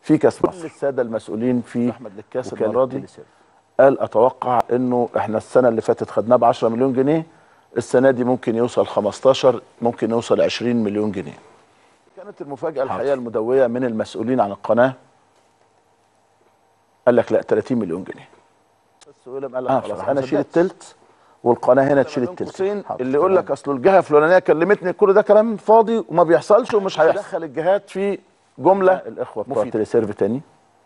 في كاس مصر كل الساده المسؤولين في احمد الكاس المره دي قال اتوقع انه احنا السنه اللي فاتت خدناه ب 10 مليون جنيه السنه دي ممكن يوصل 15 ممكن يوصل 20 مليون جنيه كانت المفاجاه الحقيقه المدويه من المسؤولين عن القناه قال لك لا 30 مليون جنيه بس ويلم قال لك آه، خلاص بصراحة انا ما اشيل صدقتش. التلت والقناه هنا تشيل التلت اللي يقول لك اصل الجهه الفلانيه كلمتني كل ده كلام فاضي وما بيحصلش ومش هيدخل الجهات في جمله الاخوه بتوع تليسيرف تاني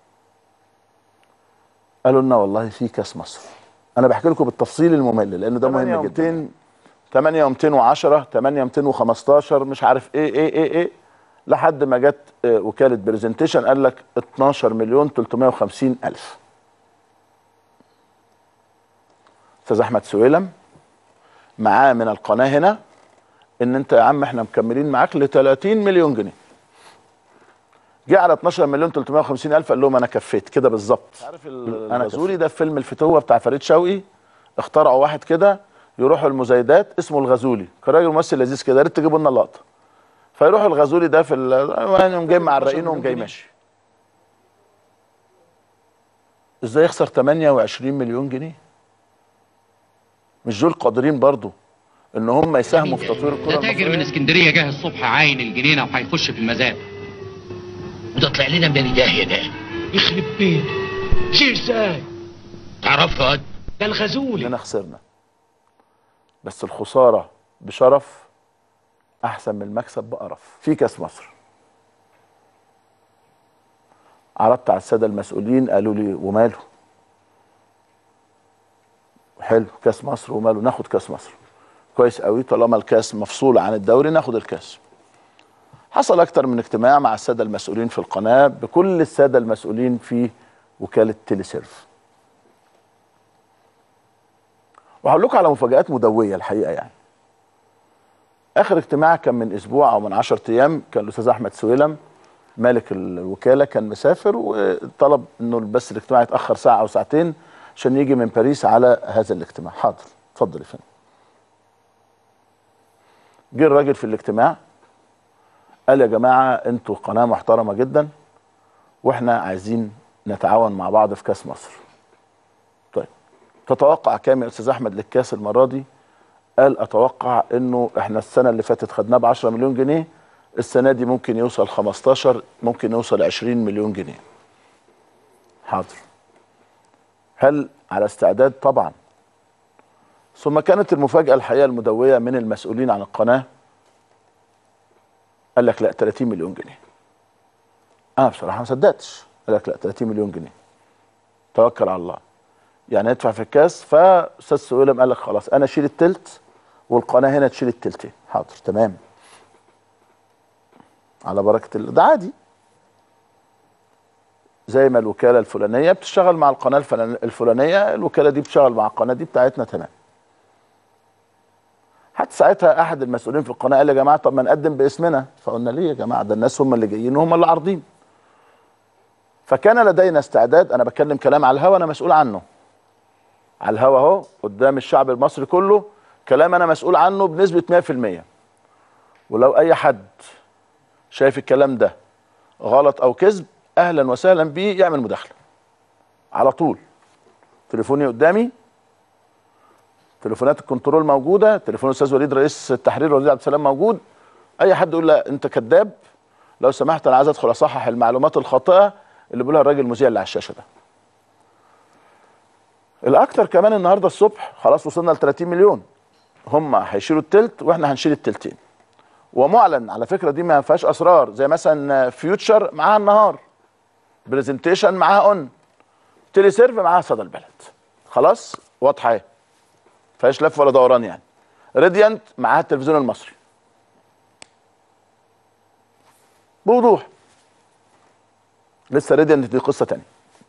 قالوا لنا والله في كاس مصر انا بحكي لكم بالتفصيل الممل لان ده مهم جدا 8 210 8 215 مش عارف ايه ايه ايه ايه لحد ما جت آه، وكاله برزنتيشن قال لك 12 مليون 350 الف استاذ احمد سويلم معاه من القناه هنا ان انت يا عم احنا مكملين معاك ل 30 مليون جنيه جه على 12 مليون 350 الف قال لهم انا كفيت كده بالظبط عارف انا غزولي ده في فيلم الفتوه بتاع فريد شوقي اخترعوا واحد كده يروحوا المزايدات اسمه الغزولي كان راجل ممثل لذيذ كده يا ريت تجيبوا لنا اللقطه فيروح الغزولي ده في ال- يعني جاي معرقين وقوم جاي ماشي ازاي يخسر 28 مليون جنيه مش دول قادرين برضو ان هم يساهموا في تطوير الكره ده تاجر من اسكندريه جه الصبح عاين الجنينه وهيخش في المزاد وده طلع لنا من الداهيه ده يخرب بيته شيل ازاي تعرفها ده الغزولي اننا خسرنا بس الخساره بشرف احسن من المكسب بقرف في كاس مصر عرضت على الساده المسؤولين قالوا لي وماله حلو كاس مصر وماله ناخد كاس مصر كويس قوي طالما الكاس مفصول عن الدوري ناخد الكاس حصل اكتر من اجتماع مع الساده المسؤولين في القناه بكل الساده المسؤولين في وكاله تيليسيرف وهقول لكم على مفاجآت مدوية الحقيقة يعني. آخر اجتماع كان من أسبوع أو من 10 أيام كان الأستاذ أحمد سويلم مالك الوكالة كان مسافر وطلب إنه بس الاجتماع يتأخر ساعة أو ساعتين عشان يجي من باريس على هذا الاجتماع. حاضر اتفضل يا فندم. جه الراجل في الاجتماع قال يا جماعة أنتوا قناة محترمة جدا وإحنا عايزين نتعاون مع بعض في كأس مصر. طيب تتوقع كام يا استاذ احمد للكاس المره دي قال اتوقع انه احنا السنه اللي فاتت خدناه ب 10 مليون جنيه السنه دي ممكن يوصل 15 ممكن يوصل 20 مليون جنيه حاضر هل على استعداد طبعا ثم كانت المفاجاه الحقيقه المدويه من المسؤولين عن القناه قال لك لا 30 مليون جنيه انا بصراحه ما صدقتش قال لك لا 30 مليون جنيه توكل على الله يعني ندفع في الكاس فاستاذ سويلم قال لك خلاص انا اشيل التلت والقناه هنا تشيل التلتين حاضر تمام على بركه الله ده عادي زي ما الوكاله الفلانيه بتشتغل مع القناه الفلان- الفلانيه الوكاله دي بتشتغل مع القناه دي بتاعتنا تمام حتى ساعتها احد المسؤولين في القناه قال يا جماعه طب ما نقدم باسمنا فقلنا ليه يا جماعه ده الناس هم اللي جايين وهم اللي عارضين فكان لدينا استعداد انا بتكلم كلام على الهوا انا مسؤول عنه على الهوا اهو قدام الشعب المصري كله كلام انا مسؤول عنه بنسبه 100% ولو اي حد شايف الكلام ده غلط او كذب اهلا وسهلا بيه يعمل مداخله على طول تليفوني قدامي تليفونات الكنترول موجوده تليفون الاستاذ وليد رئيس التحرير وليد عبد السلام موجود اي حد يقول لا انت كذاب لو سمحت انا عايز ادخل اصحح المعلومات الخاطئه اللي بيقولها الراجل المذيع اللي على الشاشه ده الاكتر كمان النهارده الصبح خلاص وصلنا ل 30 مليون هم هيشيلوا التلت واحنا هنشيل التلتين ومعلن على فكره دي ما فيهاش اسرار زي مثلا فيوتشر معاها النهار برزنتيشن معاها اون تيلي سيرف معاها صدى البلد خلاص واضحه اهي فيهاش لف ولا دوران يعني راديانت معاها التلفزيون المصري بوضوح لسه راديانت دي قصه تانية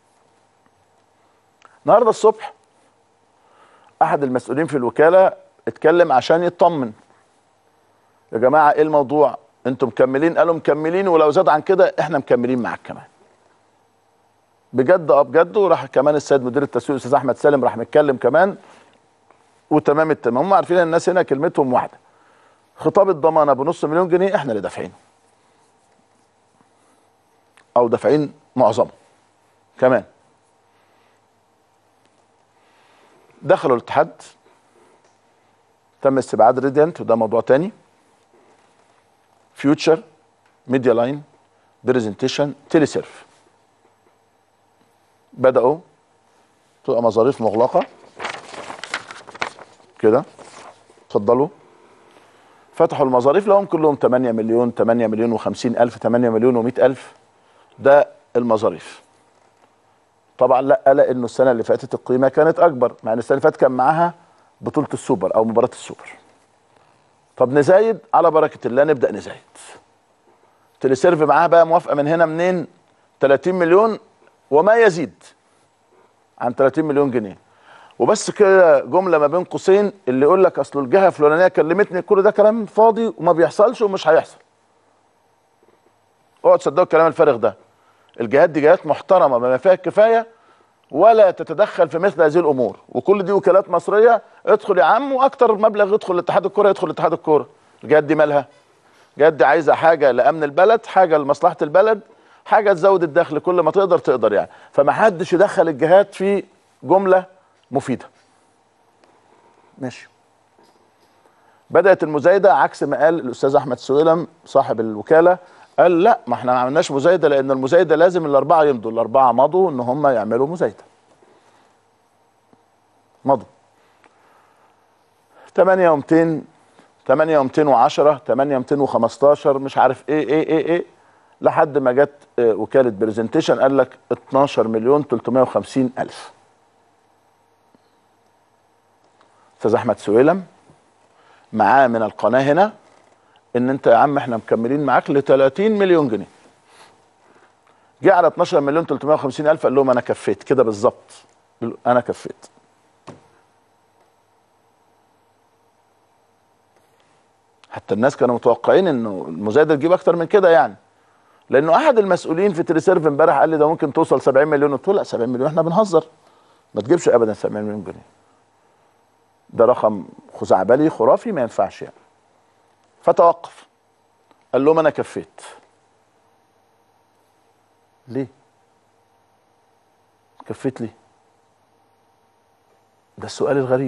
النهارده الصبح احد المسؤولين في الوكاله اتكلم عشان يطمن يا جماعه ايه الموضوع انتم مكملين قالوا مكملين ولو زاد عن كده احنا مكملين معاك كمان بجد اه بجد وراح كمان السيد مدير التسويق الاستاذ احمد سالم راح متكلم كمان وتمام التمام هم عارفين ان الناس هنا كلمتهم واحده خطاب الضمانه بنص مليون جنيه احنا اللي دافعينه او دافعين معظمه كمان دخلوا الاتحاد تم استبعاد ريديانت وده موضوع تاني فيوتشر ميديا لاين برزنتيشن تيلي سيرف بدأوا تبقى مظاريف مغلقة كده اتفضلوا فتحوا المظاريف لهم كلهم 8 مليون 8 مليون و50 ألف 8 مليون و100 ألف ده المظاريف طبعا لا لانه السنه اللي فاتت القيمه كانت اكبر مع ان السنه اللي فاتت كان معاها بطوله السوبر او مباراه السوبر طب نزايد على بركه الله نبدا نزايد تليسيرف معاها بقى موافقه من هنا منين 30 مليون وما يزيد عن 30 مليون جنيه وبس كده جمله ما بين قوسين اللي يقول لك اصل الجهه الفلانيه كلمتني كل ده كلام فاضي وما بيحصلش ومش هيحصل اوعوا تصدقوا الكلام الفارغ ده الجهات دي جهات محترمه بما فيها الكفايه ولا تتدخل في مثل هذه الامور وكل دي وكالات مصريه ادخل يا عم واكتر مبلغ يدخل لاتحاد الكوره يدخل لاتحاد الكوره الجهات دي مالها الجهات دي عايزه حاجه لامن البلد حاجه لمصلحه البلد حاجه تزود الدخل كل ما تقدر تقدر يعني فما حدش يدخل الجهات في جمله مفيده ماشي بدات المزايده عكس ما قال الاستاذ احمد سويلم صاحب الوكاله قال لا ما احنا ما عملناش مزايده لان المزايده لازم الاربعه يمضوا الاربعه مضوا ان هم يعملوا مزايده مضوا 8 و200 8 و210 8 و215 مش عارف ايه ايه ايه ايه لحد ما جت آه، وكاله برزنتيشن قال لك 12 مليون 350 الف استاذ احمد سويلم معاه من القناه هنا ان انت يا عم احنا مكملين معاك ل 30 مليون جنيه جه على 12 مليون 350 الف قال لهم انا كفيت كده بالظبط انا كفيت حتى الناس كانوا متوقعين انه المزايده تجيب اكتر من كده يعني لانه احد المسؤولين في تليسيرف امبارح قال لي ده ممكن توصل 70 مليون قلت له لا 70 مليون احنا بنهزر ما تجيبش ابدا 70 مليون جنيه ده رقم خزعبلي خرافي ما ينفعش يعني فتوقف قال لهم انا كفيت ليه كفيت ليه ده السؤال الغريب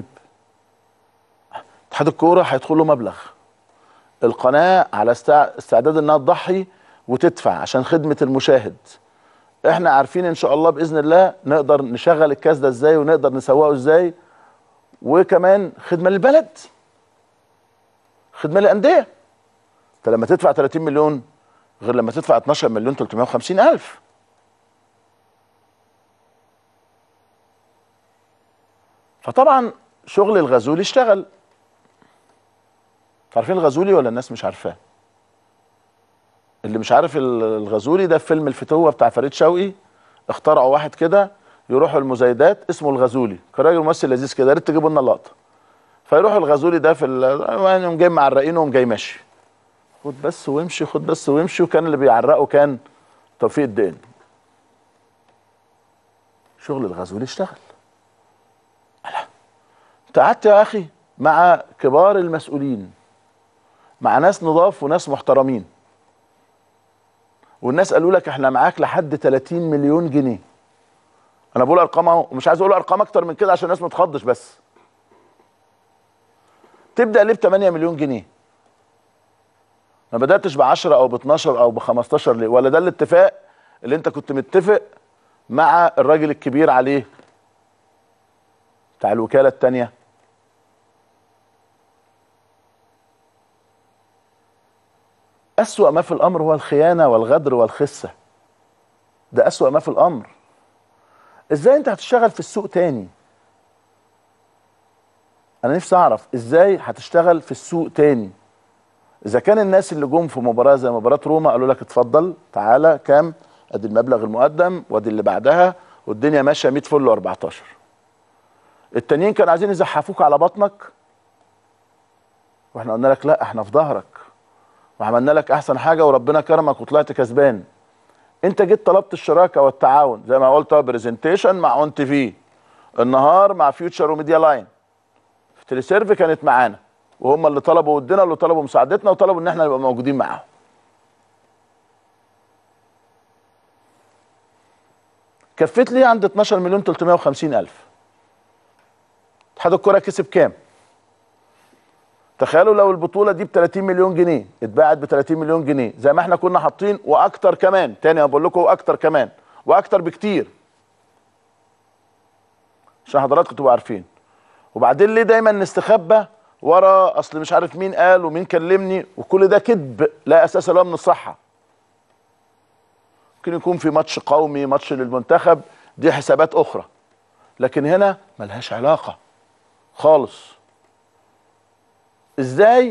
اتحاد الكوره هيدخل له مبلغ القناه على استع- استعداد انها تضحي وتدفع عشان خدمه المشاهد احنا عارفين ان شاء الله باذن الله نقدر نشغل الكاس ده ازاي ونقدر نسوقه ازاي وكمان خدمه للبلد خدمه للانديه انت لما تدفع 30 مليون غير لما تدفع 12 مليون 350 الف فطبعا شغل الغزولي اشتغل عارفين الغزولي ولا الناس مش عارفاه اللي مش عارف ال- الغزولي ده في فيلم الفتوه بتاع فريد شوقي اخترعوا واحد كده يروحوا المزايدات اسمه الغزولي كان راجل ممثل لذيذ كده يا ريت تجيبوا لنا اللقطه فيروح الغزولي ده في ال- يعني يوم جاي معرقينه ويوم جاي ماشي خد بس وامشي خد بس وامشي وكان اللي بيعرقه كان توفيق الدين شغل الغزولي اشتغل ألا. انت قعدت يا اخي مع كبار المسؤولين مع ناس نضاف وناس محترمين والناس قالوا لك احنا معاك لحد 30 مليون جنيه انا بقول ارقام اهو ومش عايز اقول ارقام اكتر من كده عشان الناس ما تخضش بس تبدا ليه ب 8 مليون جنيه ما بداتش ب 10 او ب 12 او ب 15 ليه ولا ده الاتفاق اللي انت كنت متفق مع الراجل الكبير عليه بتاع الوكاله الثانيه أسوأ ما في الأمر هو الخيانة والغدر والخسة ده أسوأ ما في الأمر إزاي أنت هتشتغل في السوق تاني أنا نفسي أعرف إزاي هتشتغل في السوق تاني إذا كان الناس اللي جم في مباراة زي مباراة روما قالوا لك اتفضل تعالى كام أدي المبلغ المقدم وأدي اللي بعدها والدنيا ماشية 100 فل و14 التانيين كانوا عايزين يزحفوك على بطنك واحنا قلنا لك لا احنا في ظهرك وعملنا لك احسن حاجه وربنا كرمك وطلعت كسبان انت جيت طلبت الشراكه والتعاون زي ما قلت برزنتيشن مع اون تي في النهار مع فيوتشر وميديا لاين في تليسيرف كانت معانا وهم اللي طلبوا ودنا اللي طلبوا مساعدتنا وطلبوا ان احنا نبقى موجودين معاهم كفت لي عند 12 مليون 350 الف اتحاد الكره كسب كام تخيلوا لو البطوله دي ب 30 مليون جنيه اتباعت ب 30 مليون جنيه زي ما احنا كنا حاطين واكتر كمان تاني انا بقول لكم واكتر كمان واكتر بكتير عشان حضراتكم تبقوا عارفين وبعدين ليه دايما نستخبى ورا اصل مش عارف مين قال ومين كلمني وكل ده كذب لا اساس له من الصحه ممكن يكون في ماتش قومي ماتش للمنتخب دي حسابات اخرى لكن هنا ملهاش علاقه خالص ازاي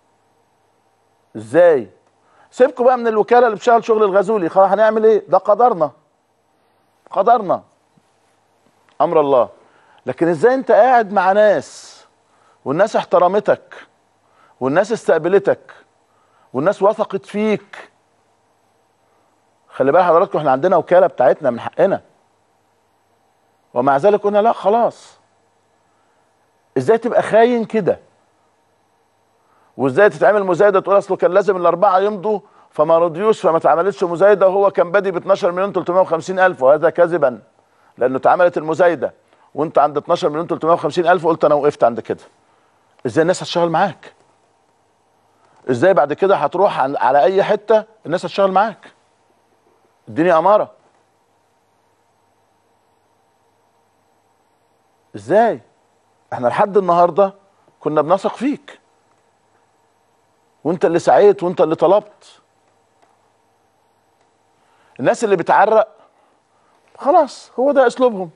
ازاي سيبكم بقى من الوكاله اللي بتشتغل شغل الغزولي خلاص هنعمل ايه ده قدرنا قدرنا امر الله لكن ازاي انت قاعد مع ناس والناس احترمتك والناس استقبلتك والناس وثقت فيك خلي بال حضراتكم احنا عندنا وكاله بتاعتنا من حقنا ومع ذلك قلنا لا خلاص ازاي تبقى خاين كده وازاي تتعمل مزايده تقول اصله كان لازم الاربعه يمضوا فما رضيوش فما اتعملتش مزايده وهو كان بادي ب 12 مليون 350 الف وهذا كذبا لانه اتعملت المزايده وانت عند 12 مليون 350 الف قلت انا وقفت عند كده ازاي الناس هتشتغل معاك ازاي بعد كده هتروح عن- على اي حته الناس هتشتغل معاك اديني اماره ازاي احنا لحد النهارده كنا بنثق فيك وانت اللي سعيت وانت اللي طلبت الناس اللي بتعرق خلاص هو ده اسلوبهم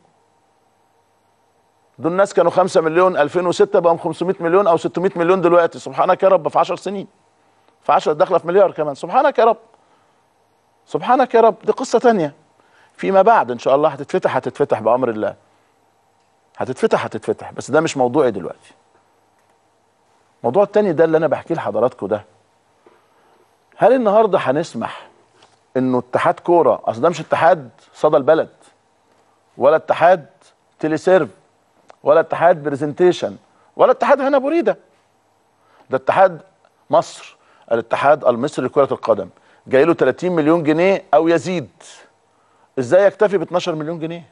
دول الناس كانوا 5 مليون 2006 بقوا 500 مليون او 600 مليون دلوقتي سبحانك يا رب في 10 سنين في 10 داخله في مليار كمان سبحانك يا رب سبحانك يا رب دي قصه تانية فيما بعد ان شاء الله هتتفتح هتتفتح بامر الله هتتفتح هتتفتح بس ده مش موضوعي دلوقتي الموضوع التاني ده اللي انا بحكيه لحضراتكم ده هل النهارده هنسمح انه اتحاد كوره اصل ده مش اتحاد صدى البلد ولا اتحاد تيليسيرف ولا اتحاد برزنتيشن ولا اتحاد هنا بريده ده اتحاد مصر الاتحاد المصري لكره القدم جاي له 30 مليون جنيه او يزيد ازاي يكتفي ب 12 مليون جنيه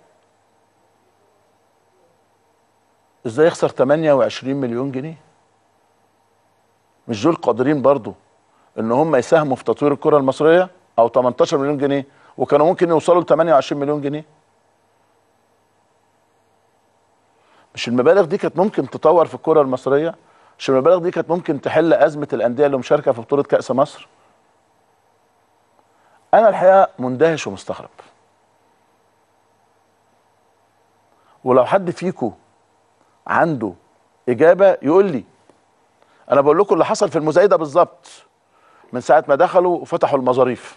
ازاي يخسر 28 مليون جنيه مش دول قادرين برضو ان هم يساهموا في تطوير الكره المصريه او 18 مليون جنيه وكانوا ممكن يوصلوا ل 28 مليون جنيه مش المبالغ دي كانت ممكن تطور في الكره المصريه مش المبالغ دي كانت ممكن تحل ازمه الانديه اللي مشاركه في بطوله كاس مصر انا الحقيقه مندهش ومستغرب ولو حد فيكم عنده اجابه يقول لي انا بقول لكم اللي حصل في المزايده بالظبط من ساعه ما دخلوا وفتحوا المظاريف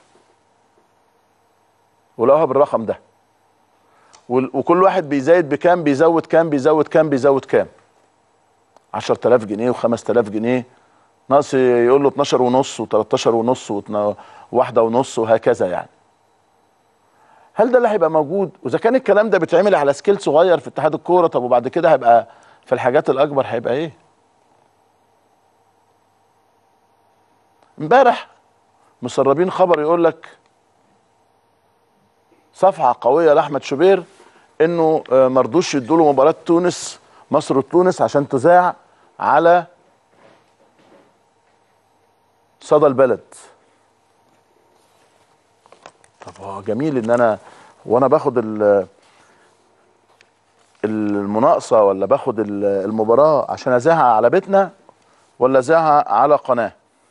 ولقوها بالرقم ده وال- وكل واحد بيزايد بكام بيزود كام بيزود كام بيزود كام 10000 جنيه و5000 جنيه ناقص يقول له 12 ونص و13 ونص واتنا- وواحده ونص وهكذا يعني هل ده اللي هيبقى موجود واذا كان الكلام ده بيتعمل على سكيل صغير في اتحاد الكوره طب وبعد كده هيبقى في الحاجات الاكبر هيبقى ايه امبارح مسربين خبر يقول لك صفعه قويه لاحمد شوبير انه آه، مرضوش يدوا له مباراه تونس مصر وتونس عشان تذاع على صدى البلد طب هو جميل ان انا وانا باخد ال- المناقصه ولا باخد ال- المباراه عشان اذاعها على بيتنا ولا اذاعها على قناه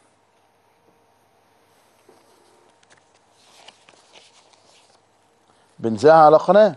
بنذاعها على قناه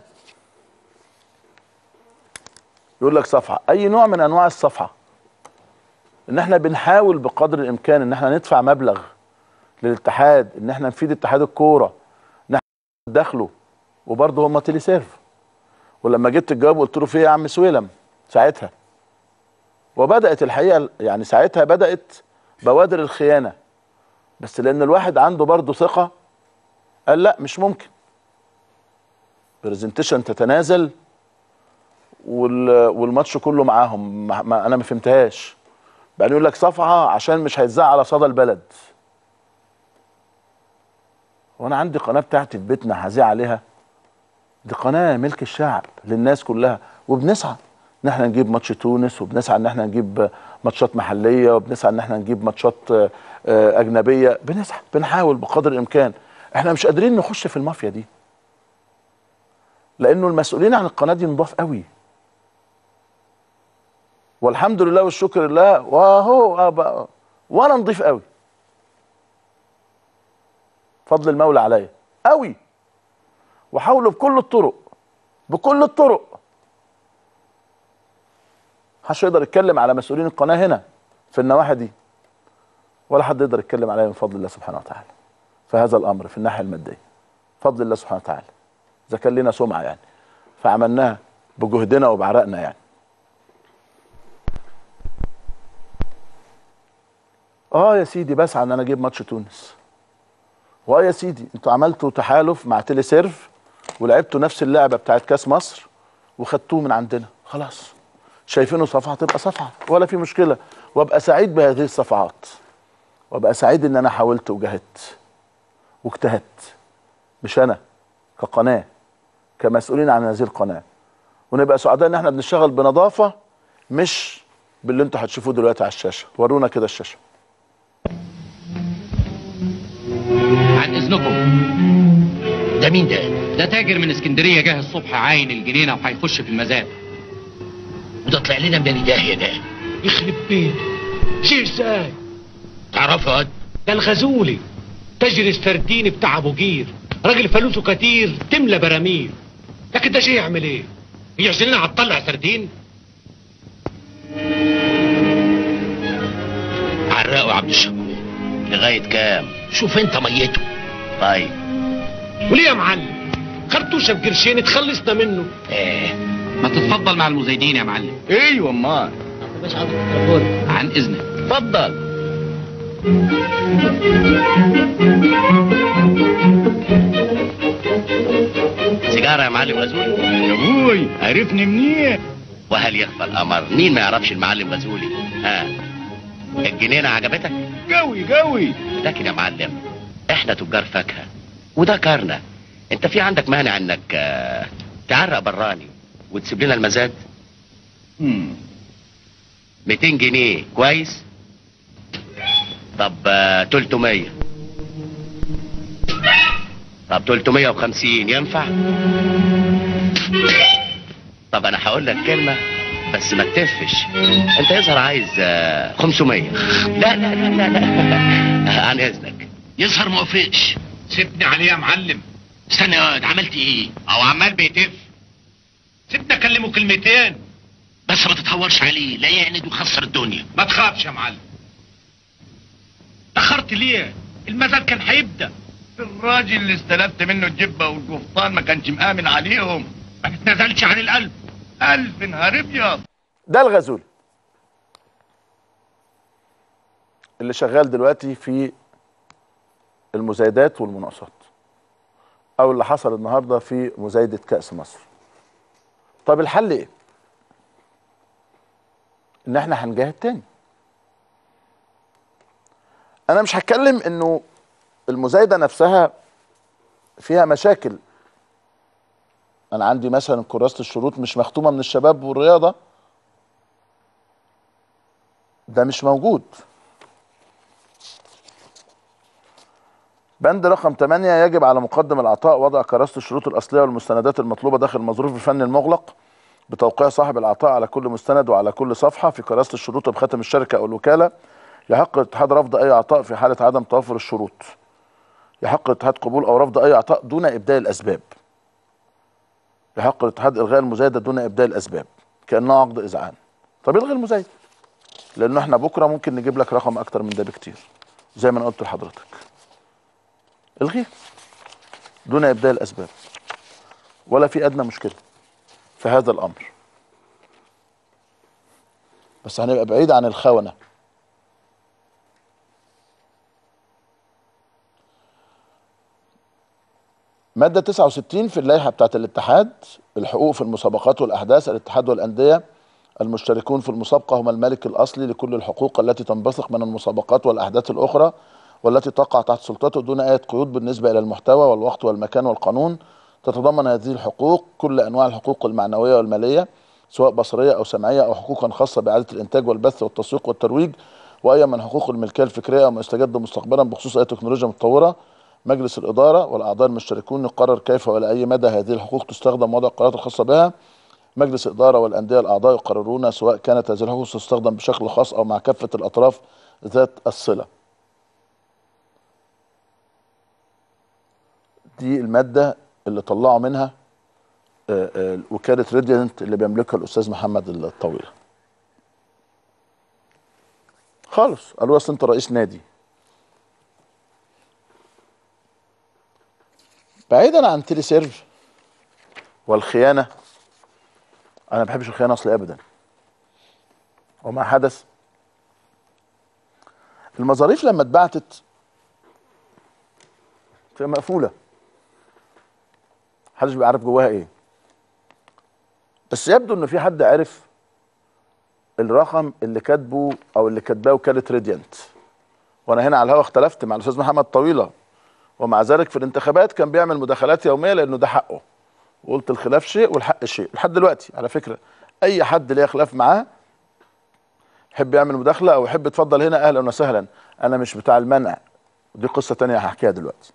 يقول لك صفحه اي نوع من انواع الصفحه ان احنا بنحاول بقدر الامكان ان احنا ندفع مبلغ للاتحاد ان احنا نفيد اتحاد الكوره ان احنا دخله وبرضه هم تيلي سيرف ولما جبت الجواب قلت له في ايه يا عم سويلم ساعتها وبدات الحقيقه يعني ساعتها بدات بوادر الخيانه بس لان الواحد عنده برضه ثقه قال لا مش ممكن برزنتيشن تتنازل وال- والماتش كله معاهم ما ما انا ما فهمتهاش بعدين يقول لك صفحه عشان مش هيتذاع على صدى البلد وانا عندي قناه بتاعتي في بيتنا هذيع عليها دي قناه ملك الشعب للناس كلها وبنسعى ان احنا نجيب ماتش تونس وبنسعى ان احنا نجيب ماتشات محليه وبنسعى ان احنا نجيب ماتشات آه، آه، اجنبيه بنسعى بنحاول بقدر الامكان احنا مش قادرين نخش في المافيا دي لانه المسؤولين عن القناه دي نضاف قوي والحمد لله والشكر لله وهو أبقى وانا نضيف قوي فضل المولى عليا قوي وحاولوا بكل الطرق بكل الطرق محدش يقدر يتكلم على مسؤولين القناه هنا في النواحي دي ولا حد يقدر يتكلم عليا من فضل الله سبحانه وتعالى في هذا الامر في الناحيه الماديه فضل الله سبحانه وتعالى اذا كان لنا سمعه يعني فعملناها بجهدنا وبعرقنا يعني اه يا سيدي بسعى ان انا اجيب ماتش تونس واه يا سيدي انتوا عملتوا تحالف مع تيلي سيرف ولعبتوا نفس اللعبه بتاعت كاس مصر وخدتوه من عندنا خلاص شايفينه صفحه تبقى صفحه ولا في مشكله وابقى سعيد بهذه الصفحات وابقى سعيد ان انا حاولت وجاهدت واجتهدت مش انا كقناه كمسؤولين عن هذه القناه ونبقى سعداء ان احنا بنشتغل بنظافه مش باللي انتوا هتشوفوه دلوقتي على الشاشه ورونا كده الشاشه عن اذنكم ده مين ده ده تاجر من اسكندريه جه الصبح عاين الجنينه وهيخش في المزاد وده طلع لنا من الداهيه ده يخرب بيته شيء ازاي تعرفه يا واد؟ ده الغزولي تاجر السردين بتاع ابو جير راجل فلوسه كتير تملى براميل لكن ده شيء يعمل ايه يعزل لنا هتطلع سردين عرقه يا عبد الشكور لغايه كام شوف انت ميته طيب وليه يا معلم خرطوشه بقرشين اتخلصنا منه ايه ما تتفضل مع المزايدين يا معلم ايوه امال عن اذنك اتفضل سيجاره يا معلم غزولي يا ابوي عرفني منين وهل يخفى القمر مين ما يعرفش المعلم غزولي ها الجنينه عجبتك قوي قوي لكن يا معلم احنا تجار فاكهه وده كارنا انت في عندك مانع انك آه، تعرق براني وتسيب لنا المزاد 200 جنيه كويس طب آه، 300 طب 350 ينفع طب انا هقول لك كلمه بس ما تتفش انت يظهر عايز آه، 500 لا لا لا لا لا عن اذنك يظهر ما وافقش سيبني عليه يا معلم استنى يا واد عملت ايه او عمال بيتف سيبني اكلمه كلمتين بس ما تتهورش عليه لا يعند ويخسر الدنيا ما تخافش يا معلم تأخرت ليه المزاد كان هيبدأ الراجل اللي استلفت منه الجبه والقفطان ما كانش مآمن عليهم ما تتنازلش عن القلب ألف نهار ابيض ده الغزول اللي شغال دلوقتي في المزايدات والمناقصات او اللي حصل النهارده في مزايده كاس مصر طب الحل ايه ان احنا هنجاهد تاني انا مش هتكلم انه المزايده نفسها فيها مشاكل انا عندي مثلا كراسه الشروط مش مختومه من الشباب والرياضه ده مش موجود بند رقم 8 يجب على مقدم العطاء وضع كراسة الشروط الأصلية والمستندات المطلوبة داخل المظروف الفني المغلق بتوقيع صاحب العطاء على كل مستند وعلى كل صفحة في كراسة الشروط بختم الشركة أو الوكالة يحق الاتحاد رفض أي عطاء في حالة عدم توفر الشروط يحق الاتحاد قبول أو رفض أي عطاء دون إبداء الأسباب يحق الاتحاد إلغاء المزايدة دون إبداء الأسباب كأنها عقد إذعان طب الغي المزايدة لأنه احنا بكرة ممكن نجيب لك رقم أكتر من ده بكتير زي ما أنا قلت لحضرتك الغيه دون ابداء الاسباب ولا في ادنى مشكله في هذا الامر بس هنبقى بعيد عن الخونه ماده 69 في اللائحه بتاعت الاتحاد الحقوق في المسابقات والاحداث الاتحاد والانديه المشتركون في المسابقه هم المالك الاصلي لكل الحقوق التي تنبثق من المسابقات والاحداث الاخرى والتي تقع تحت سلطته دون اي قيود بالنسبه الى المحتوى والوقت والمكان والقانون تتضمن هذه الحقوق كل انواع الحقوق المعنويه والماليه سواء بصريه او سمعيه او حقوقا خاصه باعاده الانتاج والبث والتسويق والترويج واي من حقوق الملكيه الفكريه وما يستجد مستقبلا بخصوص اي تكنولوجيا متطوره مجلس الاداره والاعضاء المشتركون يقرر كيف والى اي مدى هذه الحقوق تستخدم وضع القرارات الخاصه بها مجلس الاداره والانديه الاعضاء يقررون سواء كانت هذه الحقوق تستخدم بشكل خاص او مع كافه الاطراف ذات الصله دي الماده اللي طلعوا منها آه، آه، وكاله ريديانت اللي بيملكها الاستاذ محمد الطويل خالص قالوا اصل انت رئيس نادي بعيدا عن تيلي سيرف والخيانه انا ما بحبش الخيانه اصلي ابدا وما حدث المظاريف لما اتبعتت تبقى مقفوله محدش بيبقى عارف جواها ايه بس يبدو ان في حد عرف الرقم اللي كاتبه او اللي كاتباه وكاله ريديانت وانا هنا على الهوا اختلفت مع الاستاذ محمد طويله ومع ذلك في الانتخابات كان بيعمل مداخلات يوميه لانه ده حقه وقلت الخلاف شيء والحق شيء لحد دلوقتي على فكره اي حد ليه خلاف معاه يحب يعمل مداخله او يحب يتفضل هنا اهلا وسهلا انا مش بتاع المنع دي قصه تانية هحكيها دلوقتي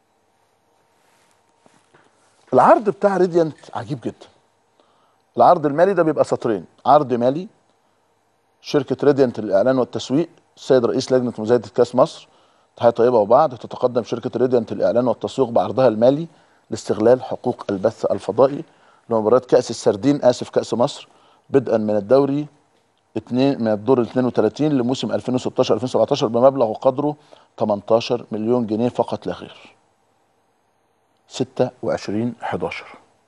العرض بتاع ريديانت عجيب جدا العرض المالي ده بيبقى سطرين عرض مالي شركة ريديانت للإعلان والتسويق السيد رئيس لجنة مزايدة كأس مصر تحية طيبة وبعد تتقدم شركة ريديانت للإعلان والتسويق بعرضها المالي لاستغلال حقوق البث الفضائي لمباراة كأس السردين آسف كأس مصر بدءا من الدوري اتنين من الدور ال 32 لموسم 2016 2017 بمبلغ وقدره 18 مليون جنيه فقط لا غير 26 11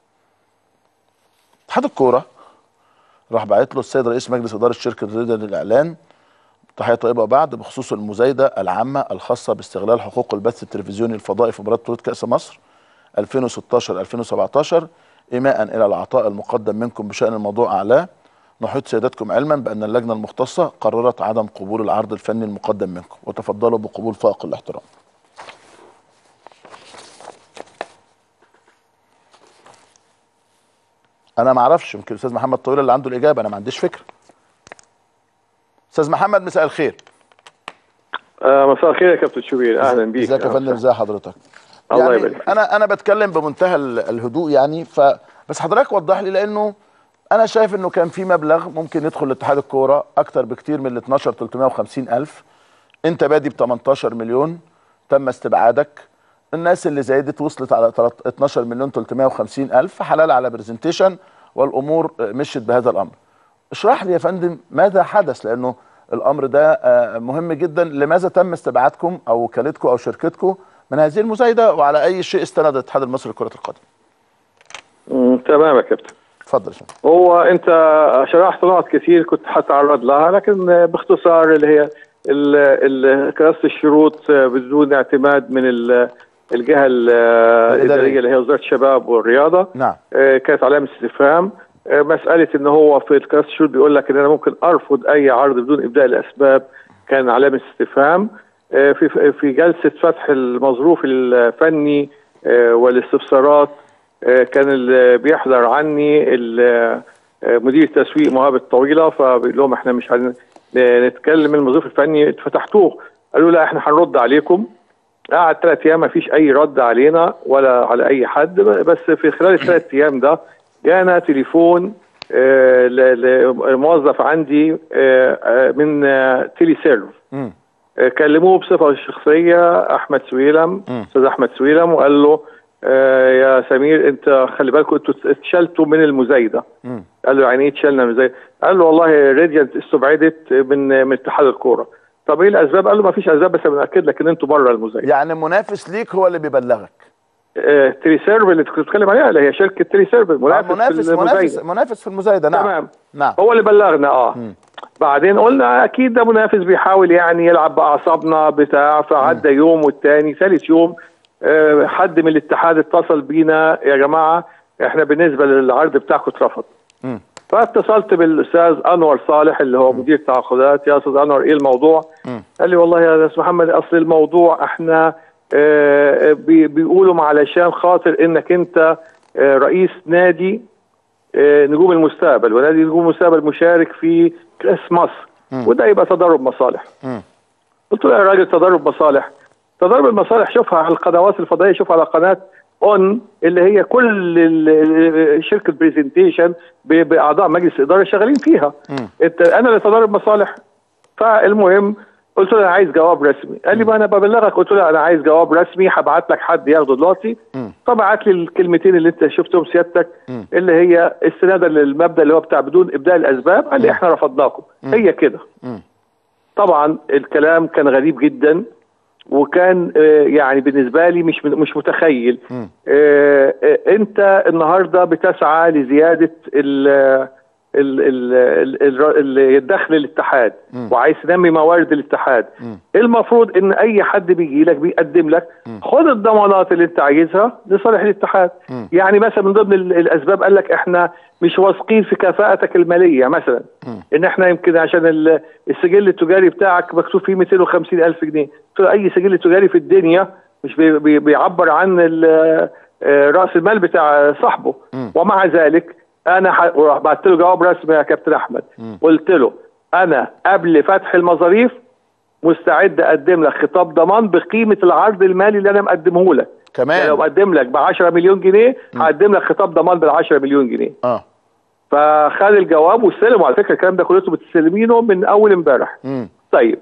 اتحاد الكوره راح باعت له السيد رئيس مجلس اداره شركه ريدا للاعلان تحيه طيبه وبعد بخصوص المزايده العامه الخاصه باستغلال حقوق البث التلفزيوني الفضائي في مباراه بطوله كاس مصر 2016 2017 ايماء الى العطاء المقدم منكم بشان الموضوع اعلاه نحيط سيادتكم علما بان اللجنه المختصه قررت عدم قبول العرض الفني المقدم منكم وتفضلوا بقبول فائق الاحترام انا ما اعرفش يمكن الاستاذ محمد طويل اللي عنده الاجابه انا ما عنديش فكره استاذ محمد مساء الخير آه مساء الخير يا كابتن شوبير اهلا بيك ازيك يا فندم ازي حضرتك الله يعني يبارك فيك. انا انا بتكلم بمنتهى ال- الهدوء يعني ف بس حضرتك وضح لي لانه انا شايف انه كان في مبلغ ممكن يدخل لاتحاد الكوره اكتر بكتير من ال 12 350 الف انت بادي ب 18 مليون تم استبعادك الناس اللي زايدت وصلت على 13 12 مليون 350 الف حلال على برزنتيشن والامور آه، مشيت بهذا الامر اشرح لي يا فندم ماذا حدث لانه الامر ده آه، مهم جدا لماذا تم استبعادكم او وكالتكم او شركتكم من هذه المزايده وعلى اي شيء استند الاتحاد المصري لكره القدم مم، تمام يا كابتن اتفضل يا فندم هو انت شرحت نقط كتير كنت هتعرض لها لكن باختصار اللي هي ال- ال- كراسة الشروط بدون اعتماد من ال- الجهه ال- الاداريه اللي هي وزاره الشباب والرياضه نعم آه، كانت علامه استفهام آه، مساله ان هو في كراسة الشروط بيقول لك ان انا ممكن ارفض اي عرض بدون ابداء الاسباب كان علامه استفهام آه، في في جلسه فتح المظروف الفني آه، والاستفسارات آه، كان اللي بيحضر عني ال- آه، مدير التسويق مهاب الطويله فبيقول لهم احنا مش هن- نتكلم المظروف الفني فتحتوه قالوا لا احنا هنرد عليكم قعد ثلاث ايام ما فيش اي رد علينا ولا على اي حد بس في خلال الثلاث ايام ده جانا تليفون آه، ل- لموظف عندي آه، آه، من آه، تيلي سيرف مم. آه، كلموه بصفه شخصيه احمد سويلم مم. استاذ احمد سويلم وقال له آه، يا سمير انت خلي بالكم انتوا اتشلتوا من المزايده مم. قال له يعني ايه اتشلنا من المزايده؟ قال له والله ريديانت استبعدت من من اتحاد الكوره طب ايه الاسباب؟ قال له ما فيش اسباب بس انا بناكد لك ان انتوا بره المزايده يعني منافس ليك هو اللي بيبلغك آه، تري سيرف اللي كنت بتتكلم عليها اللي هي شركه تري سيرف آه، منافس, منافس في منافس المزايدة. منافس في المزايده نعم تمام نعم هو اللي بلغنا اه مم. بعدين قلنا اكيد ده منافس بيحاول يعني يلعب باعصابنا بتاع فعدى يوم والتاني ثالث يوم آه، حد من الاتحاد اتصل بينا يا جماعه احنا بالنسبه للعرض بتاعكم اترفض مم. فاتصلت بالاستاذ انور صالح اللي هو مدير تعاقدات يا استاذ انور ايه الموضوع؟ مم. قال لي والله يا استاذ محمد اصل الموضوع احنا آه، بي- بيقولوا علشان خاطر انك انت آه، رئيس نادي آه، نجوم المستقبل ونادي نجوم المستقبل مشارك في كاس مصر وده يبقى تضارب مصالح قلت له يا راجل تضارب مصالح تضارب المصالح شوفها على القنوات الفضائيه شوفها على قناه اون اللي هي كل ال- ال- شركه برزنتيشن باعضاء مجلس اداره شغالين فيها انت انا اللي تضارب مصالح فالمهم قلت له انا عايز جواب رسمي قال لي ما انا ببلغك قلت له انا عايز جواب رسمي هبعت لك حد ياخده دلوقتي فبعت لي الكلمتين اللي انت شفتهم سيادتك اللي هي استنادا للمبدا اللي هو بتاع بدون ابداء الاسباب قال لي احنا رفضناكم هي كده طبعا الكلام كان غريب جدا وكان آه، يعني بالنسبه لي مش مش متخيل آه، آه، انت النهارده بتسعى لزياده ال ال ال ال ال الدخل الاتحاد وعايز تنمي موارد الاتحاد المفروض ان اي حد بيجي لك بيقدم لك خد الضمانات اللي انت عايزها لصالح الاتحاد يعني مثلا من ضمن ال- الاسباب قال لك احنا مش واثقين في كفاءتك الماليه مثلا ان احنا يمكن عشان ال- السجل التجاري بتاعك مكتوب فيه 250 الف جنيه قلت له اي سجل تجاري في الدنيا مش بي- بي- بيعبر عن ال- آه، راس المال بتاع صاحبه ومع ذلك انا ح- وراح بعت له جواب رسمي يا كابتن احمد قلت له انا قبل فتح المظاريف مستعد اقدم لك خطاب ضمان بقيمه العرض المالي اللي انا مقدمه لك كمان. يعني لو مقدم لك ب 10 مليون جنيه هقدم لك خطاب ضمان بال 10 مليون جنيه اه فخد الجواب واستلموا على فكره الكلام ده كلته بتستلمينه من اول امبارح مم. طيب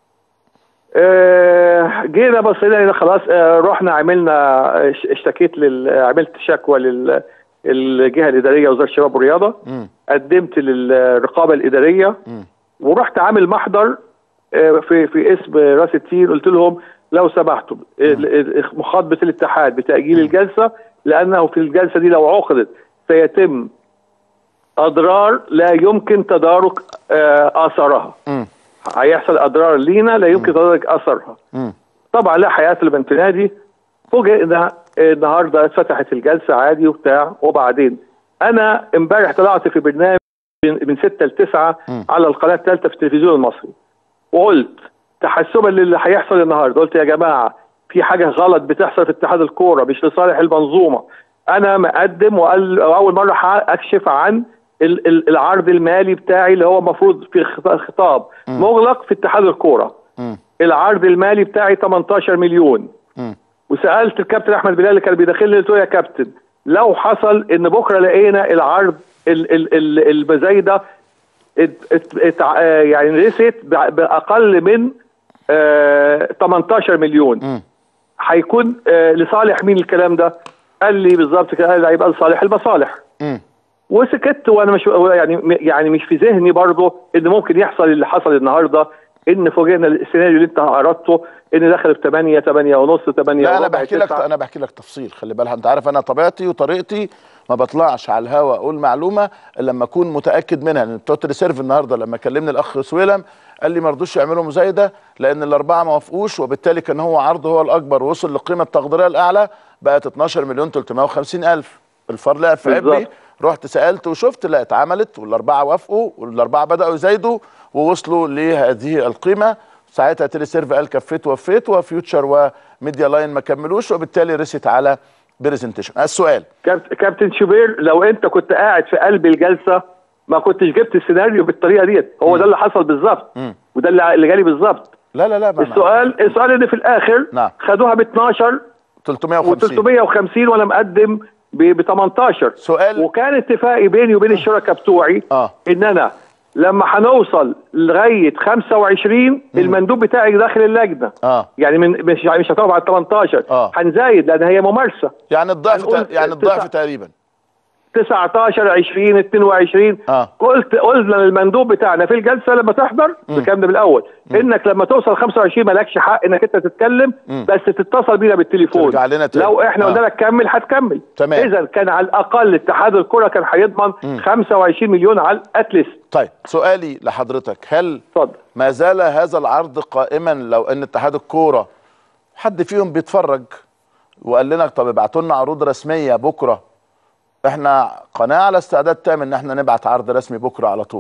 آه جينا بصينا هنا خلاص آه رحنا عملنا اش- اشتكيت لل عملت شكوى لل الجهه الاداريه وزاره الشباب والرياضه قدمت للرقابه الاداريه ورحت عامل محضر آه، في في اسم راس التين قلت لهم لو سمحتم ال- ال- مخاطبه الاتحاد بتاجيل الجلسه لانه في الجلسه دي لو عقدت سيتم اضرار لا يمكن تدارك آه، اثارها هيحصل اضرار لينا لا يمكن تدارك اثرها طبعا لا حياه لمن تنادي فوجئنا النهارده اتفتحت الجلسه عادي وبتاع وبعدين انا امبارح طلعت في برنامج من من 6 ل 9 على القناه الثالثه في التلفزيون المصري وقلت تحسبا للي هيحصل النهارده قلت يا جماعه في حاجه غلط بتحصل في اتحاد الكوره مش لصالح المنظومه انا مقدم وقال اول مره اكشف عن ال- ال- العرض المالي بتاعي اللي هو المفروض في خط- خطاب مغلق في اتحاد الكوره العرض المالي بتاعي 18 مليون وسالت الكابتن احمد بلال اللي كان بيدخلني قلت له يا كابتن لو حصل ان بكره لقينا العرض ال- ال- ال- المزايده ات- ات- ات- آه، يعني رست بع- باقل من آه، 18 مليون هيكون آه، لصالح مين الكلام ده؟ قال لي بالظبط كده قال لي هيبقى لصالح المصالح وسكت وانا مش يعني يعني مش في ذهني برضه ان ممكن يحصل اللي حصل النهارده ان فوجئنا السيناريو اللي انت عرضته ان دخل في 8 8 ونص 8 لا انا وربع، بحكي لك 9. انا بحكي لك تفصيل خلي بالك انت عارف انا طبيعتي وطريقتي ما بطلعش على الهوا اقول معلومه الا لما اكون متاكد منها ان بتوع ريسيرف النهارده لما كلمني الاخ سويلم قال لي ما رضوش يعملوا مزايده لان الاربعه ما وافقوش وبالتالي كان هو عرضه هو الاكبر ووصل للقيمه التقديريه الاعلى بقت 12 مليون 350 الف الفار لعب في بالظبط. عبي رحت سالت وشفت لا اتعملت والاربعه وافقوا والاربعه بداوا يزايدوا ووصلوا لهذه القيمه ساعتها تيلي سيرف قال كفيت وفيت وفيوتشر وميديا لاين ما كملوش وبالتالي رست على برزنتيشن السؤال كابت- كابتن شوبير لو انت كنت قاعد في قلب الجلسه ما كنتش جبت السيناريو بالطريقه ديت هو ده اللي حصل بالظبط وده اللي اللي جالي بالظبط لا لا لا ما السؤال السؤال ان في الاخر نعم. خدوها ب 12 350 و350 وانا مقدم ب 18 سؤال- وكان اتفاقي بيني وبين الشركاء بتوعي آه. ان انا لما هنوصل لغايه 25 المندوب بتاعي داخل اللجنه اه يعني من مش مش هتقف على 18 آه. هنزايد لان هي ممارسه يعني الضعف هنقول تا- يعني الضعف تسعة. تقريبا 19 20 22 آه. قلت قلنا للمندوب بتاعنا في الجلسه لما تحضر الكلام ده بالاول انك لما توصل 25 مالكش حق انك انت تتكلم بس تتصل بينا بالتليفون ترجع لنا تاني. لو احنا آه. قلنا لك كمل هتكمل تمام. اذا كان على الاقل اتحاد الكره كان هيضمن 25 مليون على الاتليست طيب سؤالي لحضرتك هل اتفضل ما زال هذا العرض قائما لو ان اتحاد الكوره حد فيهم بيتفرج وقال لنا طب ابعتوا لنا عروض رسميه بكره احنا قناه على استعداد تام ان احنا نبعت عرض رسمي بكره على طول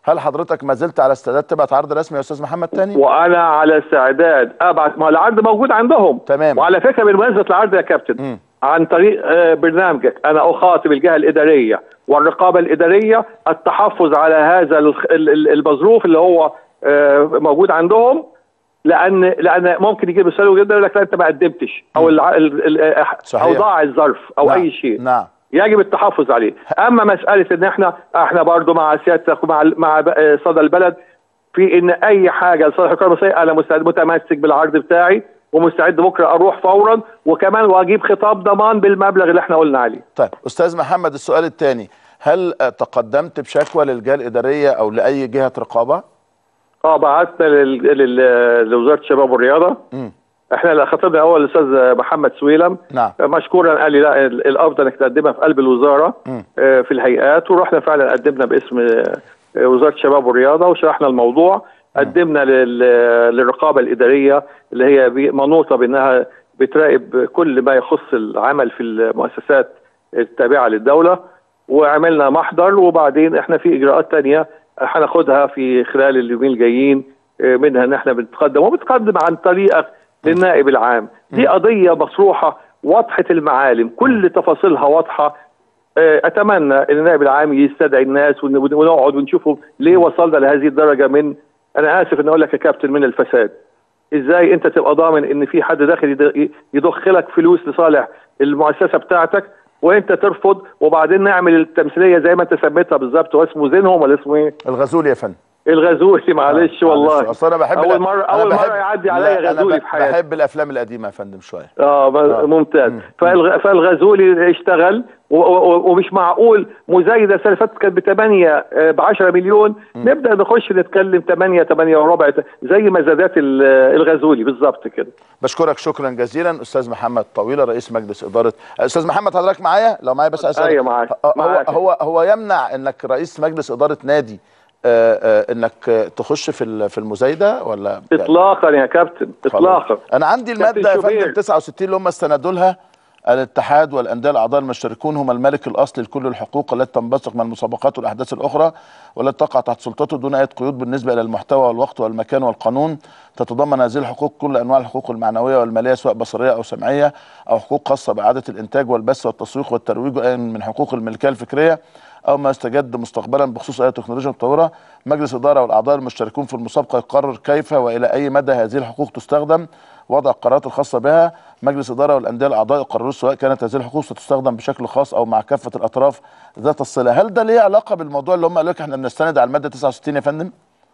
هل حضرتك ما زلت على استعداد تبعت عرض رسمي يا استاذ محمد تاني وانا على استعداد ابعت ما العرض موجود عندهم تمام. وعلى فكره بالمناسبه العرض يا كابتن مم. عن طريق آه، برنامجك انا اخاطب الجهه الاداريه والرقابه الاداريه التحفظ على هذا الخ- ال- ال- المظروف اللي هو آه، موجود عندهم لان لان ممكن يجيب رساله جدا يقول لك لا انت ما قدمتش او الع- ال- ال- صحيح. او ضاع الظرف او نعم. اي شيء نعم يجب التحفظ عليه اما مساله ان احنا احنا برضو مع سيادتك ومع مع ب- آه، صدى البلد في ان اي حاجه لصالح القوى المصريه انا مستعد متمسك بالعرض بتاعي ومستعد بكره اروح فورا وكمان واجيب خطاب ضمان بالمبلغ اللي احنا قلنا عليه طيب استاذ محمد السؤال الثاني هل آه، تقدمت بشكوى للجهه الاداريه او لاي جهه رقابه اه بعتنا لل- لل- لوزاره الشباب والرياضه مم. احنا اللي خطبنا اول الاستاذ محمد سويلم نعم مشكورا قال لي لا ال- الافضل انك تقدمها في قلب الوزاره مم. آه، في الهيئات ورحنا فعلا قدمنا باسم آه، وزاره الشباب والرياضه وشرحنا الموضوع قدمنا لل- للرقابه الاداريه اللي هي بي- منوطه بانها بتراقب كل ما يخص العمل في المؤسسات التابعه للدوله وعملنا محضر وبعدين احنا في اجراءات تانية هناخدها في خلال اليومين الجايين آه، منها ان احنا بنتقدم وبنتقدم عن طريقك للنائب العام دي قضيه مطروحه واضحه المعالم كل تفاصيلها واضحه آه، اتمنى ان النائب العام يستدعي الناس ون- ون- ونقعد ونشوفهم ليه وصلنا لهذه الدرجه من انا اسف ان اقول لك يا كابتن من الفساد ازاي انت تبقى ضامن ان في حد داخل يد- يضخ لك فلوس لصالح المؤسسه بتاعتك وانت ترفض وبعدين نعمل التمثيليه زي ما انت سميتها بالظبط هو اسمه زينهم ولا اسمه ايه؟ الغزول يا فندم الغزولي معلش والله اصل انا بحب اول الأ- مره أنا اول بحب- مره يعدي لا، عليا أنا غزولي ب- في حياتي بحب الافلام القديمه يا فندم شويه اه ب- آه. ممتاز فالغ... فالغزولي اشتغل و... و... ومش معقول مزايده السنه اللي فاتت كانت ب 8 ب 10 مليون نبدا نخش نتكلم 8 8 وربع زي ما زادات ال- الغزولي بالظبط كده بشكرك شكرا جزيلا استاذ محمد طويله رئيس مجلس اداره استاذ محمد حضرتك معايا لو معايا بس اسال أيوة معاك. هو معاك. هو هو يمنع انك رئيس مجلس اداره نادي آه، آه، انك آه، تخش في ال- في المزايده ولا اطلاقا يا كابتن اطلاقا خلاص. انا عندي كابتن الماده يا شوبير. فندم 69 اللي هم استندوا لها الاتحاد والانديه الاعضاء المشتركون هم الملك الاصلي لكل الحقوق التي تنبثق من المسابقات والاحداث الاخرى والتي تقع تحت سلطته دون اي قيود بالنسبه الى المحتوى والوقت والمكان والقانون تتضمن هذه الحقوق كل انواع الحقوق المعنويه والماليه سواء بصريه او سمعيه او حقوق خاصه باعاده الانتاج والبث والتسويق والترويج وأي من حقوق الملكيه الفكريه او ما يستجد مستقبلا بخصوص اي تكنولوجيا متطوره مجلس الاداره والاعضاء المشتركون في المسابقه يقرر كيف والى اي مدى هذه الحقوق تستخدم وضع القرارات الخاصه بها مجلس الاداره والانديه الاعضاء يقررون سواء كانت هذه الحقوق ستستخدم بشكل خاص او مع كافه الاطراف ذات الصله هل ده ليه علاقه بالموضوع اللي هم قالوا لك احنا بنستند على الماده 69 يا فندم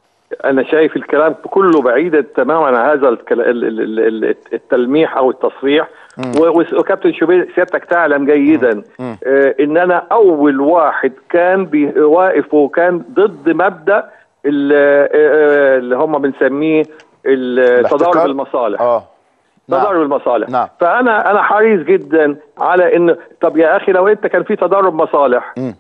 انا شايف الكلام كله بعيدا تماما عن هذا الكلا- ال- ال- ال- التلميح او التصريح و- وس- وكابتن شوبير سيادتك تعلم جيدا آه ان انا اول واحد كان بي- واقف وكان ضد مبدا ال- آه، آه، اللي هم بنسميه ال- الاحتكار؟ تضارب المصالح اه تضارب نعم. المصالح نعم. فانا انا حريص جدا على ان طب يا اخي لو انت كان في تضارب مصالح مم.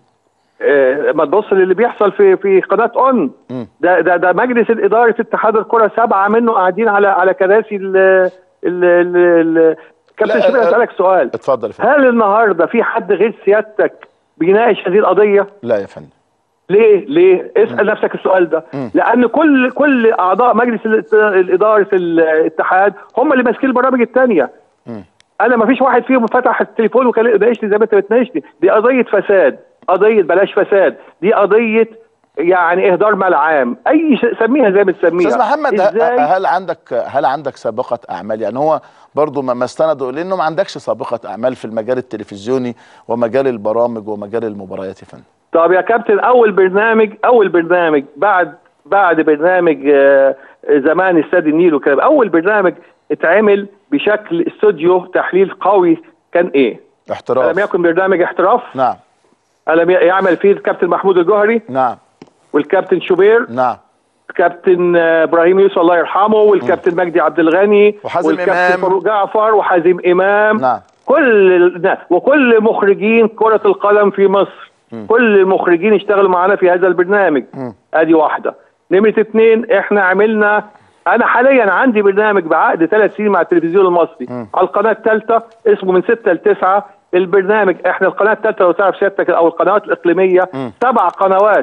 آه، ما تبص للي بيحصل في في قناه اون مم. ده ده ده مجلس الاداره اتحاد الكره سبعه منه قاعدين على على كراسي ال ال ال ال كابتن لا، شوبير آه، اسالك سؤال اتفضل يا فندم هل النهارده في حد غير سيادتك بيناقش هذه القضيه؟ لا يا فندم ليه؟ ليه؟ اسال نفسك السؤال ده لان كل كل اعضاء مجلس الات- الاداره الاتحاد هم اللي ماسكين البرامج الثانيه انا ما فيش واحد فيهم فتح التليفون وكان ناقشني زي ما انت بتناقشني دي قضيه فساد قضيه بلاش فساد دي قضيه يعني اهدار مال عام اي شيء سميها زي ما تسميها استاذ محمد ه- ازاي هل عندك هل عندك سابقه اعمال يعني هو برضه ما ما استندوا لانه ما عندكش سابقه اعمال في المجال التلفزيوني ومجال البرامج ومجال المباريات يا فندم طب يا كابتن اول برنامج اول برنامج بعد بعد برنامج آه، زمان استاد النيل وكده اول برنامج اتعمل بشكل استوديو تحليل قوي كان ايه؟ احتراف ألم يكن برنامج احتراف نعم ألم ي- يعمل فيه الكابتن محمود الجوهري نعم والكابتن شوبير نعم الكابتن آه، ابراهيم يوسف الله يرحمه والكابتن مجدي عبد الغني وحازم والكابتن إمام. فاروق جعفر وحازم امام نعم كل ال- وكل مخرجين كرة القدم في مصر كل المخرجين اشتغلوا معانا في هذا البرنامج ادي واحدة نمرة اتنين احنا عملنا انا حاليا عندي برنامج بعقد ثلاث سنين مع التلفزيون المصري على القناة الثالثة اسمه من ستة لتسعة البرنامج احنا القناة الثالثة لو تعرف سيادتك او القنوات الاقليمية سبع قنوات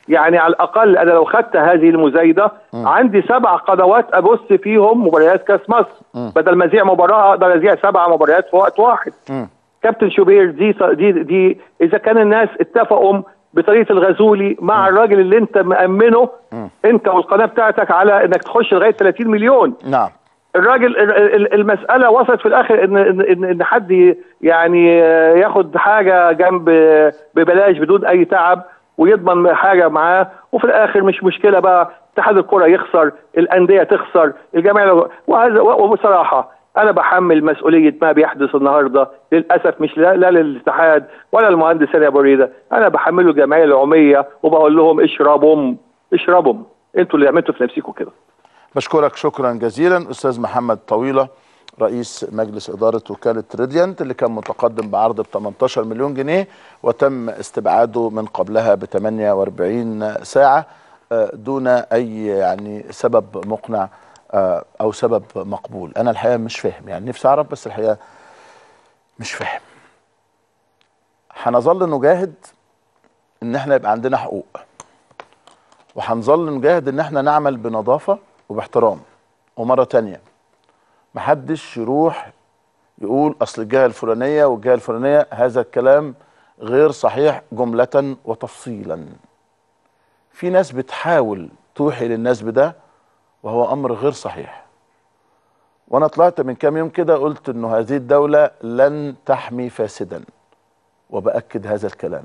يعني على الاقل انا لو خدت هذه المزايده عندي سبع قنوات ابث فيهم مباريات كاس مصر بدل ما اذيع مباراه اقدر اذيع سبع مباريات في وقت واحد كابتن شوبير دي دي دي اذا كان الناس اتفقوا بطريقه الغزولي مع الراجل اللي انت مامنه انت والقناه بتاعتك على انك تخش لغايه 30 مليون نعم الراجل ال- ال- المساله وصلت في الاخر ان ان ان, إن حد ي- يعني ياخد حاجه جنب ببلاش بدون اي تعب ويضمن حاجه معاه وفي الاخر مش مشكله بقى اتحاد الكره يخسر الانديه تخسر الجميع وهذا وبصراحه انا بحمل مسؤوليه ما بيحدث النهارده للاسف مش لا, لا للاتحاد ولا المهندس هاني ابو ريده انا بحمله الجمعيه العموميه وبقول لهم اشربوا اشربوا انتوا اللي عملتوا في نفسكم كده بشكرك شكرا جزيلا استاذ محمد طويله رئيس مجلس اداره وكاله راديانت اللي كان متقدم بعرض ب 18 مليون جنيه وتم استبعاده من قبلها ب 48 ساعه آه، دون اي يعني سبب مقنع آه، او سبب مقبول انا الحقيقه مش فاهم يعني نفسي اعرف بس الحقيقه مش فاهم هنظل نجاهد ان احنا يبقى عندنا حقوق وهنظل نجاهد ان احنا نعمل بنظافه وباحترام ومره تانية محدش يروح يقول اصل الجهه الفلانيه والجهه الفلانيه هذا الكلام غير صحيح جمله وتفصيلا في ناس بتحاول توحي للناس بده وهو امر غير صحيح وانا طلعت من كام يوم كده قلت انه هذه الدوله لن تحمي فاسدا وباكد هذا الكلام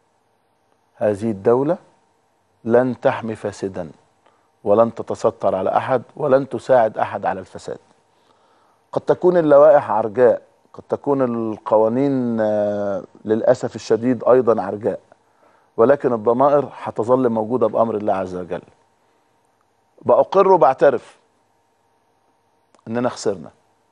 هذه الدوله لن تحمي فاسدا ولن تتستر على احد ولن تساعد احد على الفساد قد تكون اللوائح عرجاء قد تكون القوانين آه، للاسف الشديد ايضا عرجاء ولكن الضمائر هتظل موجوده بامر الله عز وجل باقر وبعترف اننا خسرنا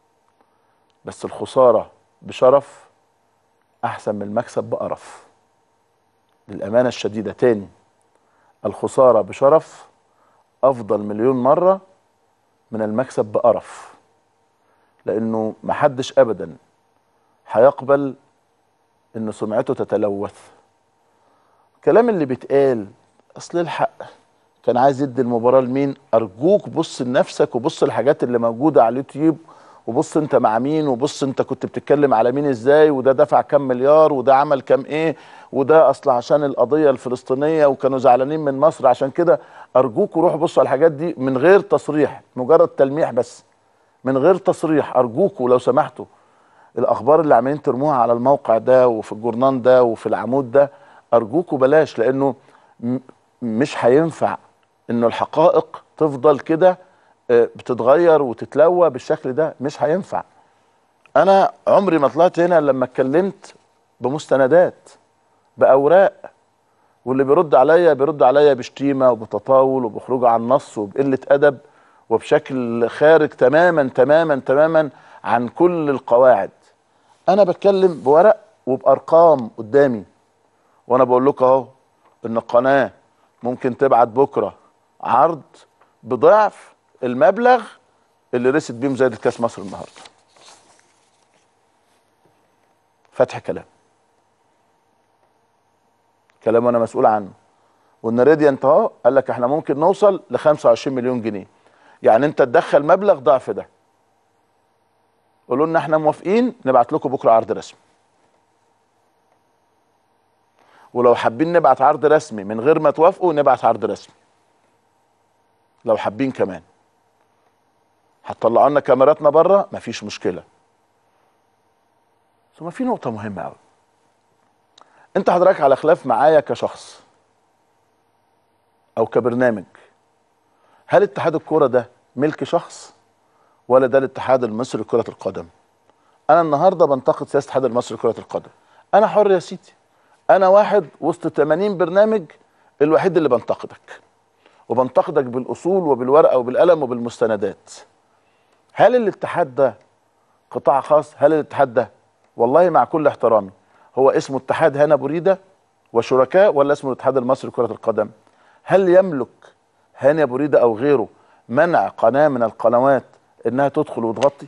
بس الخساره بشرف احسن من المكسب بقرف للامانه الشديده تاني الخساره بشرف افضل مليون مره من المكسب بقرف لانه محدش ابدا هيقبل ان سمعته تتلوث الكلام اللي بيتقال اصل الحق كان عايز يدي المباراه لمين ارجوك بص لنفسك وبص الحاجات اللي موجوده على اليوتيوب وبص انت مع مين وبص انت كنت بتتكلم على مين ازاي وده دفع كام مليار وده عمل كام ايه وده اصل عشان القضيه الفلسطينيه وكانوا زعلانين من مصر عشان كده ارجوك روحوا بصوا على الحاجات دي من غير تصريح مجرد تلميح بس من غير تصريح ارجوكوا لو سمحتوا الاخبار اللي عمالين ترموها على الموقع ده وفي الجورنان ده وفي العمود ده ارجوكوا بلاش لانه م- مش هينفع انه الحقائق تفضل كده آه، بتتغير وتتلوى بالشكل ده مش هينفع انا عمري ما طلعت هنا لما اتكلمت بمستندات باوراق واللي بيرد عليا بيرد عليا بشتيمه وبتطاول وبخروج عن نص وبقله ادب وبشكل خارج تماما تماما تماما عن كل القواعد انا بتكلم بورق وبارقام قدامي وانا بقول لكم اهو ان القناه ممكن تبعت بكره عرض بضعف المبلغ اللي رست بيه مزايده كاس مصر النهارده فتح كلام كلام انا مسؤول عنه وان راديانت اهو قال لك احنا ممكن نوصل ل 25 مليون جنيه يعني انت تدخل مبلغ ضعف ده قولوا لنا احنا موافقين نبعت لكم بكره عرض رسمي ولو حابين نبعت عرض رسمي من غير ما توافقوا نبعت عرض رسمي لو حابين كمان هتطلعوا لنا كاميراتنا بره مفيش مشكله ثم في نقطه مهمه قوي انت حضرتك على خلاف معايا كشخص او كبرنامج هل اتحاد الكوره ده ملك شخص ولا ده الاتحاد المصري لكره القدم انا النهارده بنتقد سياسه الاتحاد المصري لكره القدم انا حر يا سيدي انا واحد وسط 80 برنامج الوحيد اللي بنتقدك وبنتقدك بالاصول وبالورقه وبالقلم وبالمستندات هل الاتحاد ده قطاع خاص هل الاتحاد ده والله مع كل احترامي هو اسمه اتحاد هنا بريده وشركاء ولا اسمه الاتحاد المصري لكره القدم هل يملك هاني ابو ريده او غيره منع قناه من القنوات انها تدخل وتغطي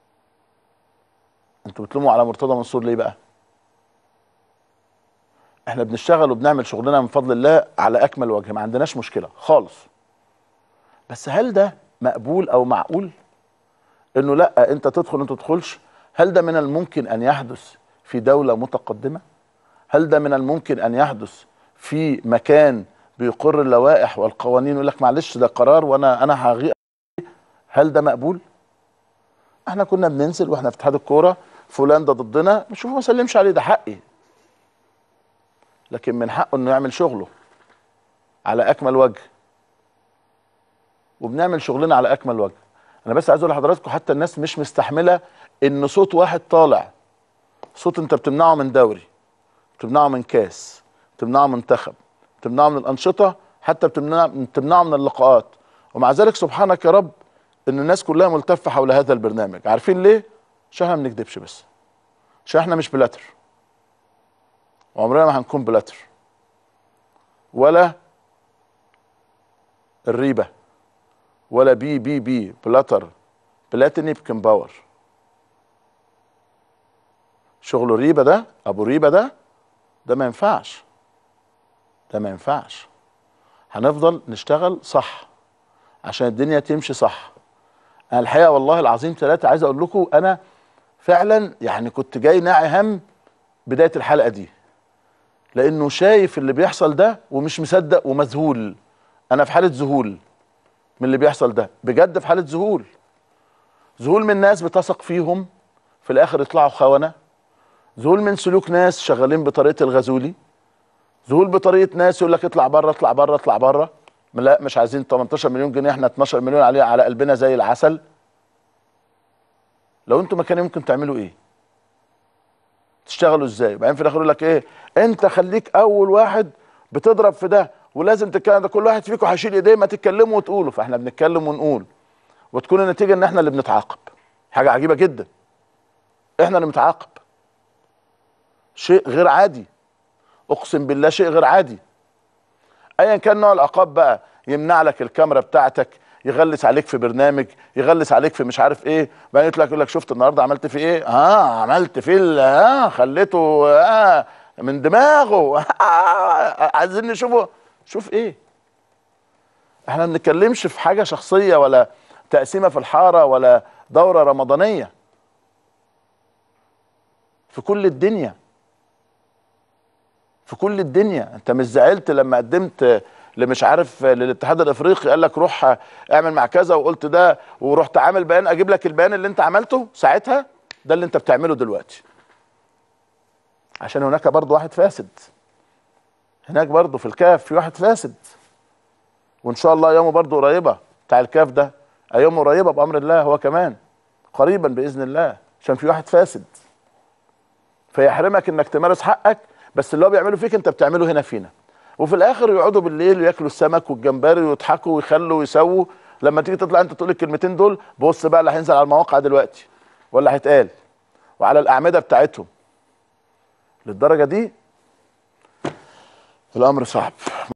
انتوا بتلوموا على مرتضى منصور ليه بقى احنا بنشتغل وبنعمل شغلنا من فضل الله على اكمل وجه ما عندناش مشكله خالص بس هل ده مقبول او معقول انه لا انت تدخل انت تدخلش هل ده من الممكن ان يحدث في دوله متقدمه هل ده من الممكن ان يحدث في مكان بيقر اللوائح والقوانين ويقول لك معلش ده قرار وانا انا هغير هل ده مقبول احنا كنا بننزل واحنا في اتحاد الكوره فلان ده ضدنا بشوفه ما سلمش عليه ده حقي لكن من حقه انه يعمل شغله على اكمل وجه وبنعمل شغلنا على اكمل وجه انا بس عايز اقول لحضراتكم حتى الناس مش مستحمله ان صوت واحد طالع صوت انت بتمنعه من دوري بتمنعه من كاس بتمنعه من منتخب بتمنعه من الانشطه حتى بتمنع بتمنعه من اللقاءات ومع ذلك سبحانك يا رب ان الناس كلها ملتفه حول هذا البرنامج عارفين ليه عشان احنا ما بنكذبش بس عشان احنا مش بلاتر وعمرنا ما هنكون بلاتر ولا الريبه ولا بي بي بي بلاتر بلاتيني بكن باور شغل ريبه ده ابو ريبه ده ده ما ينفعش ده ما ينفعش هنفضل نشتغل صح عشان الدنيا تمشي صح انا الحقيقه والله العظيم ثلاثه عايز اقول لكم انا فعلا يعني كنت جاي ناعي هم بدايه الحلقه دي لانه شايف اللي بيحصل ده ومش مصدق ومذهول انا في حاله ذهول من اللي بيحصل ده بجد في حاله ذهول ذهول من ناس بتثق فيهم في الاخر يطلعوا خونه ذهول من سلوك ناس شغالين بطريقه الغزولي ذهول بطريقه ناس يقول لك اطلع بره اطلع بره اطلع بره لا مش عايزين 18 مليون جنيه احنا 12 مليون عليه على قلبنا زي العسل لو انتوا مكاني ممكن تعملوا ايه تشتغلوا ازاي وبعدين في الاخر يقول لك ايه انت خليك اول واحد بتضرب في ده ولازم تتكلم ده كل واحد فيكم هيشيل ايديه ما تتكلموا وتقولوا فاحنا بنتكلم ونقول وتكون النتيجه ان احنا اللي بنتعاقب حاجه عجيبه جدا احنا اللي بنتعاقب شيء غير عادي اقسم بالله شيء غير عادي ايا كان نوع العقاب بقى يمنع لك الكاميرا بتاعتك يغلس عليك في برنامج يغلس عليك في مش عارف ايه بعدين يطلع يقول لك شفت النهارده عملت فيه ايه اه عملت فيه ال- اه خليته اه من دماغه آه عايزين نشوفه شوف ايه احنا ما بنتكلمش في حاجه شخصيه ولا تقسيمه في الحاره ولا دوره رمضانيه في كل الدنيا في كل الدنيا انت مش زعلت لما قدمت لمش عارف للاتحاد الافريقي قال لك روح اعمل مع كذا وقلت ده ورحت عامل بيان اجيب لك البيان اللي انت عملته ساعتها ده اللي انت بتعمله دلوقتي عشان هناك برضه واحد فاسد هناك برضه في الكاف في واحد فاسد وان شاء الله ايامه برضه قريبه بتاع الكاف ده ايامه قريبه بامر الله هو كمان قريبا باذن الله عشان في واحد فاسد فيحرمك انك تمارس حقك بس اللي هو بيعمله فيك انت بتعمله هنا فينا وفي الاخر يقعدوا بالليل وياكلوا السمك والجمبري ويضحكوا ويخلوا ويسووا لما تيجي تطلع انت تقول الكلمتين دول بص بقى اللي هينزل على المواقع دلوقتي ولا هيتقال وعلى الاعمده بتاعتهم للدرجه دي الامر صعب